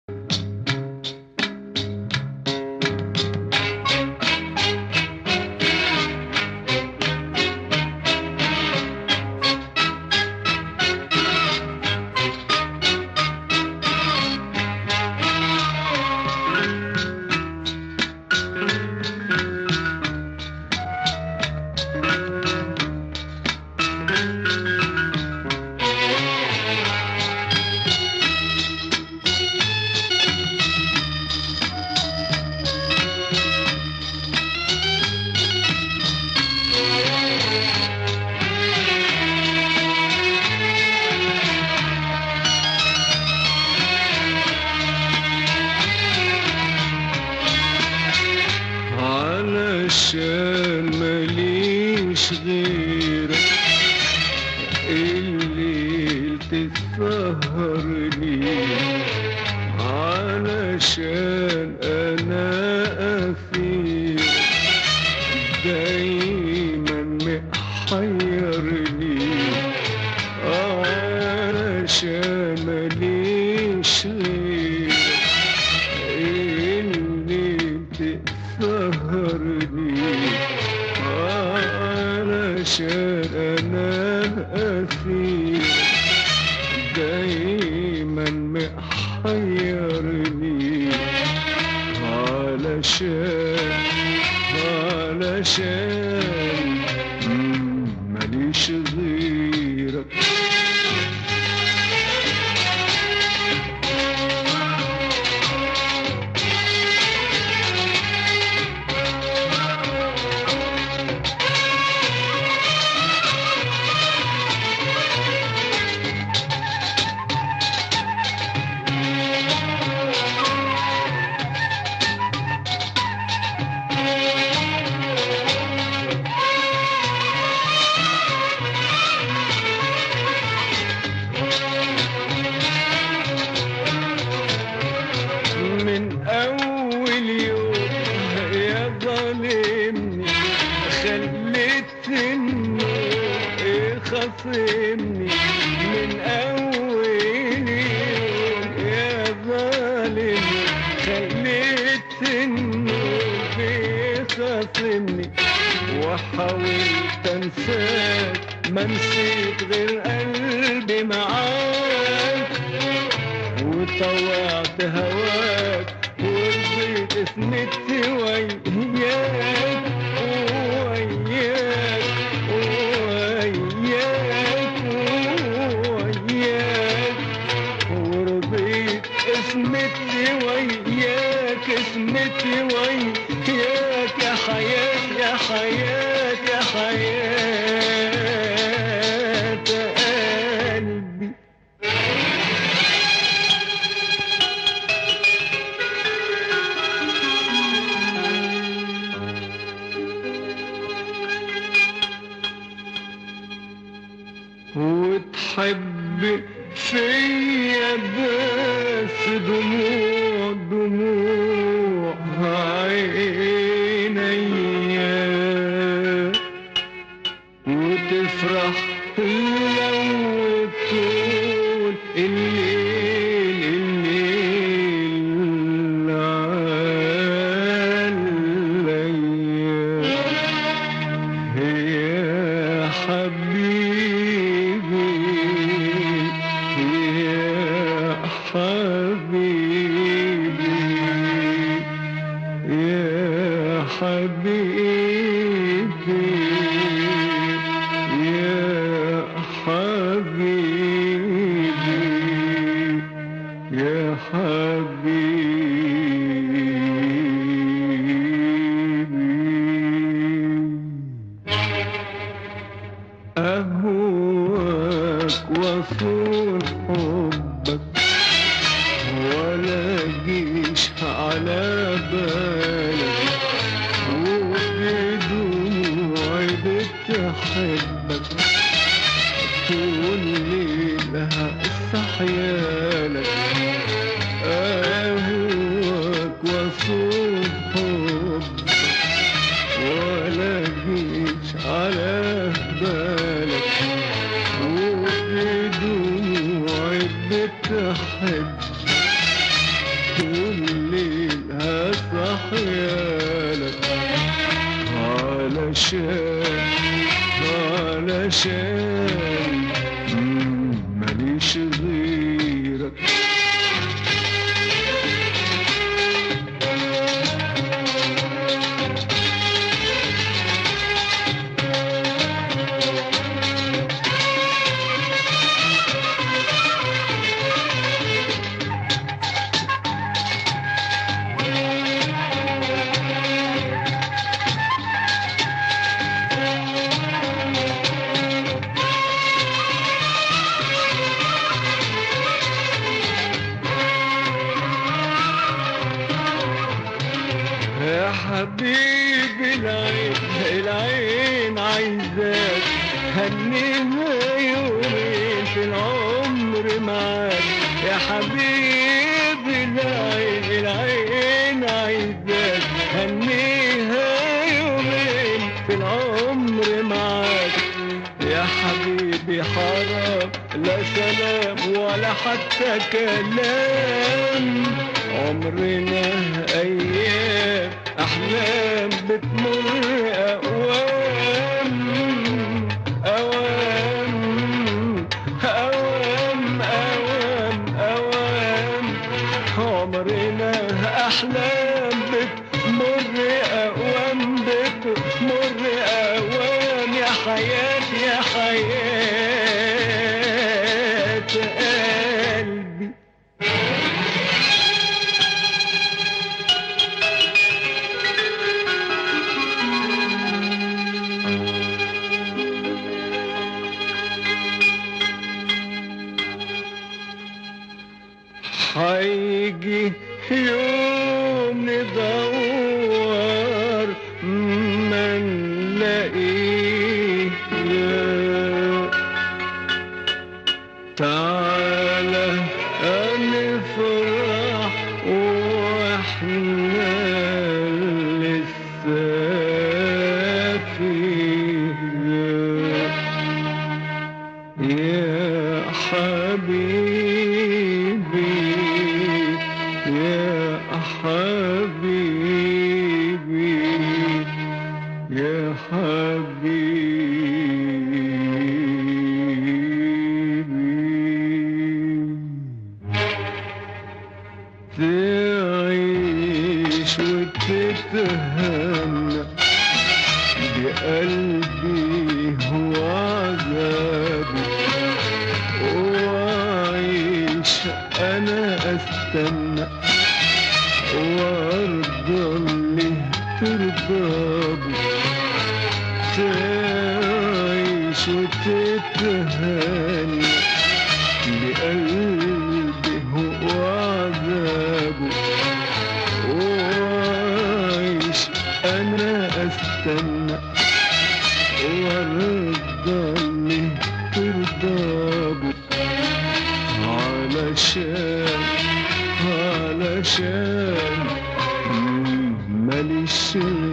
علشان ماليش غيرك الليل تسهرني علشان انا اسير دايما محيرني علشان ماليش غيرك اللي تسهرني علشان انا اسير دايما محيرني علشان علشان مم، ماليش غيرك من اول يوم يا ظالمني خليت النور يخاصمني من اول يوم يا ظالمني خليت النور يخاصمني وحاولت انساك ما نسيت غير قلبي معاك وطوعت هواك ورضيت اسمت وياك وياك وياك وياك ورضيت اسمت وياك اسمت وياك يا حياة يا حياة يا حياة قلبي وتحب فيا بس دموع دموع عينيا وتفرح لو تقول الليل الليل عليا يا حبيبي يا حبيبي يا حبيبي يا حبيبي يا حبيبي أهواك وصول حبك ولا جيش على بالك وبدموعي بتحبك طول ليلها استحيالك أهواك حبيبي العين العين عايزاك هنيها يومين في العمر معاك يا حبيبي العين العين عايزاك هنيها يومين في العمر معاك يا حبيبي حرام لا سلام ولا حتى كلام عمرنا ايام احلام بتمر اوام اوام اوام اوام اوام عمرنا احلام بتمر اوام بتمر اوام يا حياتي يا حياة قلبي هيجي يوم ندور ما نلاقيه تعالى نفرح واحنا لسه فيه يا حبيبي يا حبيبي يا حبيبي تعيش وتتهنى بقلبي هو عذابي وعيش انا استنى وارضى اللي ترضى تعيش وتتهنى بقلبي هو عذابه وعيش انا استنى وارضى اللي ترضى علشان علشان ماليش